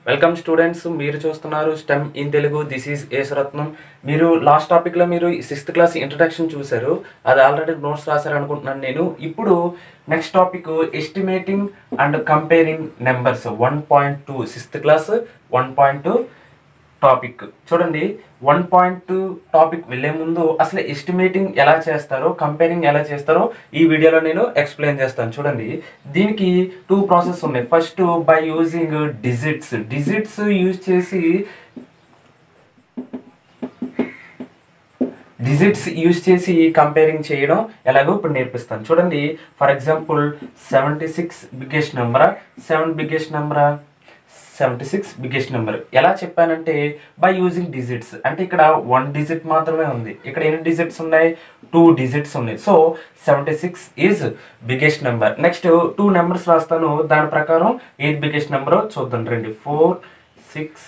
welcome students మీరు చూస్తున్నారు STEM in Telugu this is Esarathnam మీరు లాస్ట్ టాపిక్లో మీరు సిక్స్త్ క్లాస్ ఇంట్రడక్షన్ చూశారు అది ఆల్రెడీ నోట్స్ రాశారు అనుకుంటున్నాను నేను ఇప్పుడు next topic estimating and comparing numbers one point two sixth class one point two topic చూడండి వన్ పాయింట్ టూ టాపిక్ వెళ్ళే ముందు అసలు ఎస్టిమేటింగ్ ఎలా చేస్తారో కంపేరింగ్ ఎలా చేస్తారో ఈ వీడియోలో నేను ఎక్స్ప్లెయిన్ చేస్తాను చూడండి దీనికి టూ ప్రాసెస్ ఉన్నాయి first by using digits digits use చేసి డిజిట్స్ యూజ్ చేసి కంపేరింగ్ చేయడం ఎలాగో ఇప్పుడు నేర్పిస్తాను చూడండి for example seventy six biggest నెంబరా సెవెన్ బిగ్గెస్ట్ నెంబరా సెవెంటీ సిక్స్ బిగ్గెస్ట్ నెంబర్ ఎలా చెప్పానంటే బై యూజింగ్ డిజిట్స్ అంటే ఇక్కడ వన్ డిజిట్ మాత్రమే ఉంది ఇక్కడ ఎన్ని డిజిట్స్ ఉన్నాయి టూ డిజిట్స్ ఉన్నాయి so seventy six is biggest number next two numbers రాస్తాను దాని ప్రకారం ఏది బిగ్గెస్ట్ నెంబరో చూద్దాం రండి ఫోర్ సిక్స్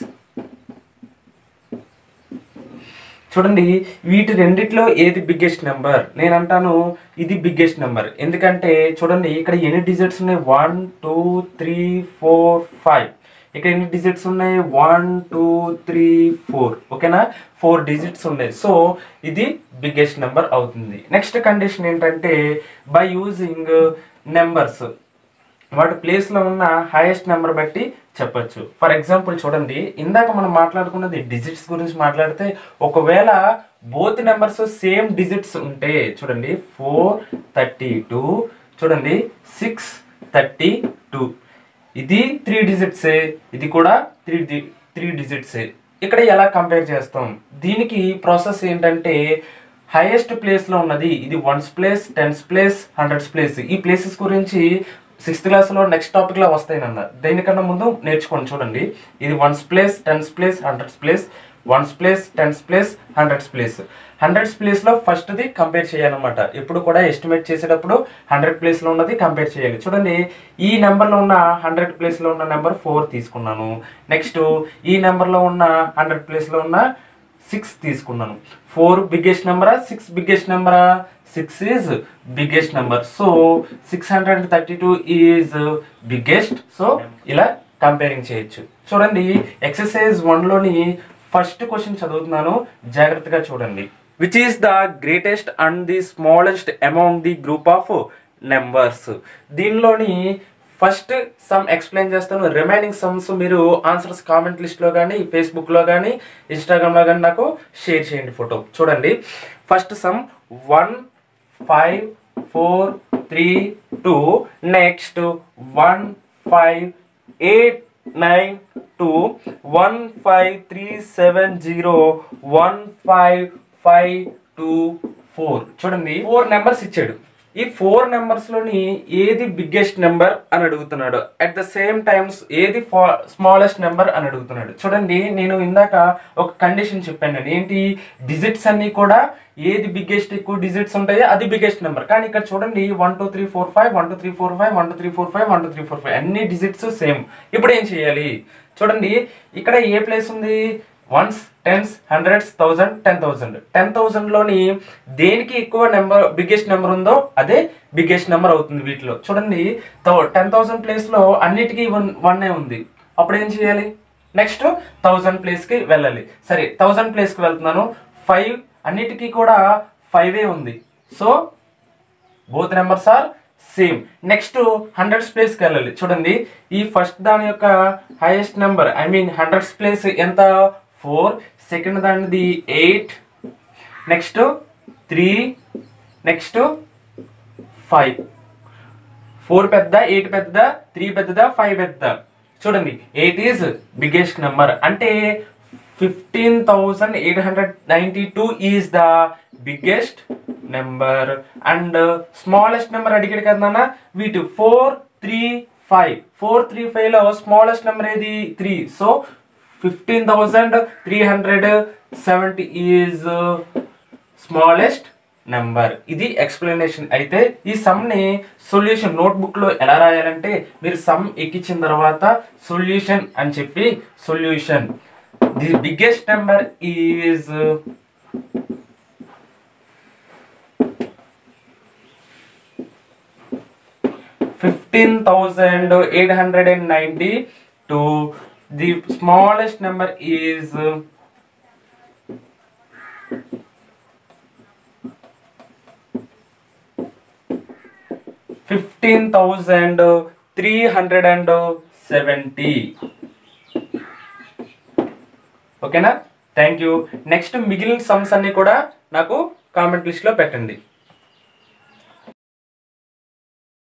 చూడండి వీటి రెండిట్లో ఏది బిగ్గెస్ట్ నెంబర్ నేను అంటాను ఇది బిగ్గెస్ట్ నెంబర్ ఎందుకంటే చూడండి ఇక్కడ ఎన్ని డిజిట్స్ ఉన్నాయి one two three four five ఇక్కడ ఎన్ని డిజిట్స్ ఉన్నాయి వన్ టూ త్రీ ఫోర్ ఓకేనా ఫోర్ డిజిట్స్ ఉన్నాయి సో ఇది బిగ్గెస్ట్ నెంబర్ అవుతుంది నెక్స్ట్ కండిషన్ ఏంటంటే బై యూజింగ్ నెంబర్స్ వాటి ప్లేస్లో ఉన్న హైయెస్ట్ నెంబర్ బట్టి చెప్పొచ్చు ఫర్ ఎగ్జాంపుల్ చూడండి ఇందాక మనం మాట్లాడుకున్నది డిజిట్స్ గురించి మాట్లాడితే ఒకవేళ బోత్ నెంబర్స్ సేమ్ డిజిట్స్ ఉంటే చూడండి ఫోర్ థర్టీ టూ చూడండి సిక్స్ థర్టీ టూ ఇది త్రీ డిజిట్సే ఇది కూడా త్రీ త్రీ డిజిట్సే ఇక్కడ ఎలా కంపేర్ చేస్తాం దీనికి ప్రాసెస్ ఏంటంటే హైయెస్ట్ ప్లేస్లో ఉన్నది ఇది ones place tens place hundreds place ఈ ప్లేసెస్ గురించి సిక్స్త్ క్లాస్లో నెక్స్ట్ టాపిక్లో వస్తాయనన్న దేనికన్నా ముందు నేర్చుకోండి చూడండి ఇది ones place tens place hundreds place ones place tens place hundreds place hundreds ప్లేస్లో ఫస్ట్ది కంపేర్ చేయాలన్నమాట ఎప్పుడు కూడా ఎస్టిమేట్ చేసేటప్పుడు హండ్రెడ్ ప్లేస్లో ఉన్నది కంపేర్ చేయాలి చూడండి ఈ నెంబర్లో ఉన్న హండ్రెడ్ ప్లేస్లో ఉన్న నెంబర్ ఫోర్ తీసుకున్నాను నెక్స్ట్ ఈ నెంబర్లో ఉన్న హండ్రెడ్ ప్లేస్లో ఉన్న సిక్స్ తీసుకున్నాను ఫోర్ బిగ్గెస్ట్ నెంబరా సిక్స్ బిగ్గెస్ట్ నెంబరా six is biggest number so six hundred thirty two is biggest so ఇలా కంపేరింగ్ చేయొచ్చు చూడండి ఎక్సర్సైజ్ వన్లోని ఫస్ట్ క్వశ్చన్ చదువుతున్నాను జాగ్రత్తగా చూడండి which is the greatest and the smallest among the group of numbers దీనిలోని ఫస్ట్ సమ్ ఎక్స్ప్లెయిన్ చేస్తాను remaining sums మీరు ఆన్సర్స్ కామెంట్ లిస్ట్లో కానీ ఫేస్బుక్లో కానీ ఇన్స్టాగ్రామ్లో కానీ నాకు షేర్ చేయండి ఫోటో చూడండి first sum one five four three two next one five eight nine two one five three seven zero one five five two four చూడండి ఫోర్ నెంబర్స్ ఇచ్చాడు ఈ ఫోర్ నెంబర్స్ లోని ఏది బిగ్గెస్ట్ నెంబర్ అని అడుగుతున్నాడు అట్ ద సేమ్ టైమ్స్ ఏది smallest number అని అడుగుతున్నాడు చూడండి నేను ఇందాక ఒక కండిషన్ చెప్పాను నేను ఏంటి డిజిట్స్ అన్ని కూడా ఏది బిగ్గెస్ట్ ఎక్కువ డిజిట్స్ ఉంటాయో అది బిగ్గెస్ట్ నెంబర్ కానీ ఇక్కడ చూడండి one two three four five one two three four five one two three four five one two three four five అన్ని డిజిట్స్ సేమ్ ఇప్పుడు ఏం చేయాలి చూడండి ఇక్కడ ఏ ప్లేస్ ఉంది ones tens hundreds thousand ten thousand ten థౌజండ్లోని దేనికి ఎక్కువ నెంబర్ బిగ్గెస్ట్ నెంబర్ ఉందో అదే బిగ్గెస్ట్ నెంబర్ అవుతుంది వీటిలో చూడండి టెన్ థౌజండ్ ప్లేస్లో అన్నిటికీ వన్ వన్నే ఉంది అప్పుడు ఏం చేయాలి నెక్స్ట్ థౌజండ్ ప్లేస్కి వెళ్ళాలి సరే థౌజండ్ ప్లేస్కి వెళ్తున్నాను ఫైవ్ అన్నిటికీ కూడా ఫైవే ఉంది so both numbers are same next hundreds ప్లేస్కి వెళ్ళాలి చూడండి ఈ ఫస్ట్ దాని యొక్క highest number I mean hundreds place ఎంత ఫోర్ సెకండ్ దానిది eight next three next five four పెద్ద ఎయిట్ పెద్ద త్రీ పెద్దదా ఫైవ్ పెద్ద చూడండి ఎయిట్ ఈజ్ బిగ్గెస్ట్ నెంబర్ అంటే fifteen thousand eight hundred ninety two is the biggest number and smallest number అడిగాడు కదా వీటి four three five four three five లో స్మాలెస్ట్ నెంబర్ ఏది three so fifteen thousand three hundred seventy is smallest number ఇది explanation అయితే ఈ some ని solution notebook లో ఎలా రాయాలంటే మీరు సమ్ ఎక్కించిన తర్వాత సొల్యూషన్ అని చెప్పి solution the biggest number is fifteen thousand eight hundred and ninety two the smallest number is fifteen thousand three hundred and seventy ఓకేనా థ్యాంక్ యూ నెక్స్ట్ మిగిలిన సమ్స్ అన్ని కూడా నాకు కామెంట్ లిస్ట్లో పెట్టండి